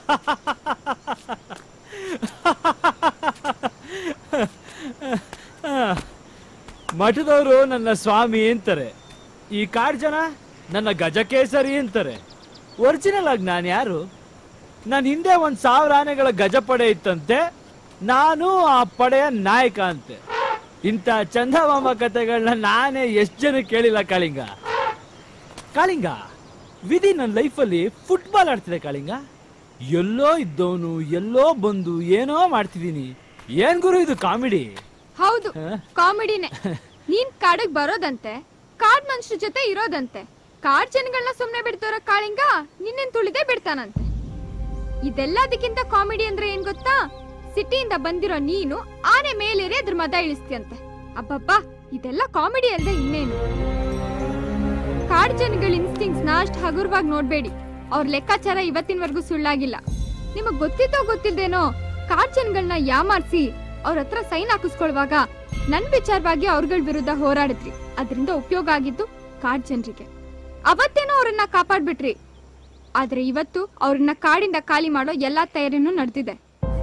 ಮಠದವರು ನನ್ನ ಸ್ವಾಮಿ ಅಂತಾರೆ ಈ ಕಾಡ್ ಜನ ನನ್ನ ಗಜಕೇಸರಿ ಅಂತಾರೆ ಒರಿಜಿನಲ್ ಆಗಿ ನಾನು ಯಾರು ನನ್ನ ಹಿಂದೆ ಒಂದು ಸಾವಿರ ಆನೆಗಳ ಗಜಪಡೆ ಇತ್ತಂತೆ ನಾನು ಆ ಪಡೆಯ ನಾಯಕ ಅಂತೆ ಇಂಥ ಚಂದಮಾಮ ಕಥೆಗಳನ್ನ ನಾನೇ ಎಷ್ಟು ಜನ ಕೇಳಿಲ್ಲ ಕಾಳಿಂಗ ಕಾಳಿಂಗ ವಿಧಿ ನನ್ನ ಲೈಫಲ್ಲಿ ಫುಟ್ಬಾಲ್ ಆಡ್ತಿದೆ ಕಾಳಿಂಗ ಎಲ್ಲೋ ಇದ್ದವನು ಎಲ್ಲೋ ಬಂದು ಏನೋ ಮಾಡ್ತಿದ್ದೀನಿ ಏನ್ ಗುರು ಇದು ಕಾಮಿಡಿ ಹೌದು ಕಾಮಿಡಿನೇ ನೀನ್ ಕಾಡಿಗೆ ಬರೋದಂತೆ ಕಾಡ್ ಮನುಷ್ಯರ ಜೊತೆ ಇರೋದಂತೆ ಕಾಡ್ ಜನಗಳನ್ನ ಸುಮ್ನೆ ಬಿಡ್ತಾರ ಕಾಳಿಂಗ ನಿನ್ನೆನ್ ತುಳಿದೇ ಬಿಡ್ತಾನಂತೆ ಇದೆಲ್ಲದಕ್ಕಿಂತ ಕಾಮಿಡಿ ಅಂದ್ರೆ ಏನ್ ಗೊತ್ತಾ ಸಿಟಿಯಿಂದ ಬಂದಿರೋ ನೀನು ಆನೆ ಮೇಲೇರಿ ಅದ್ರ ಮದ ಇಳಿಸ್ತಿಯಂತೆ ಅಬ್ಬಬ್ಬಾ ಇದೆಲ್ಲ ಕಾಮಿಡಿ ಅಲ್ದೆ ಇನ್ನೇನು ಕಾಡ್ ಜನಗಳ ಇನ್ಸ್ಟಿಂಗ್ಸ್ ನ ಅಷ್ಟ್ ಹಗುರವಾಗಿ ನೋಡ್ಬೇಡಿ ಅವ್ರ ಲೆಕ್ಕಾಚಾರ ಇವತ್ತಿನವರೆಗೂ ಸುಳ್ಳಾಗಿಲ್ಲ ನಿಮಗ್ ಗೊತ್ತಿತ್ತೋ ಗೊತ್ತಿಲ್ದೇನೋ ಕಾಡ್ ಜನಗಳನ್ನ ಯಾಮಾರ್ಸಿ ಅವ್ರ ಹತ್ರ ಸೈನ್ ಹಾಕಿಸ್ಕೊಳ್ವಾಗ ನನ್ ವಿಚಾರವಾಗಿ ಅವ್ರಗಳ ವಿರುದ್ಧ ಹೋರಾಡಿದ್ರಿ ಅದರಿಂದ ಉಪಯೋಗ ಆಗಿದ್ದು ಕಾಡ್ ಜನರಿಗೆ ಅವತ್ತೇನೋ ಅವ್ರನ್ನ ಕಾಪಾಡ್ಬಿಟ್ರಿ ಆದ್ರೆ ಇವತ್ತು ಅವ್ರನ್ನ ಕಾಡಿಂದ ಖಾಲಿ ಮಾಡೋ ಎಲ್ಲಾ ತಯಾರಿನೂ ನಡೆದಿದೆ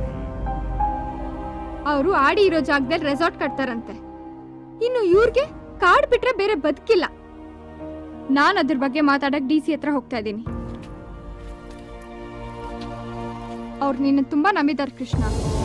ಅವರು ಆಡಿ ಇರೋ ಜಾಗದಲ್ಲಿ ರೆಸಾರ್ಟ್ ಕಟ್ತಾರಂತೆ ಇನ್ನು ಇವ್ರಿಗೆ ಕಾಡ್ ಬಿಟ್ರೆ ಬೇರೆ ಬದುಕಿಲ್ಲ ನಾನ್ ಅದ್ರ ಬಗ್ಗೆ ಮಾತಾಡಕ್ ಡಿ ಸಿ ಹತ್ರ ಹೋಗ್ತಾ ಇದ್ದೀನಿ ಅವ್ರು ನಿನ್ನ ತುಂಬಾ ನಂಬಿದಾರೆ ಕೃಷ್ಣ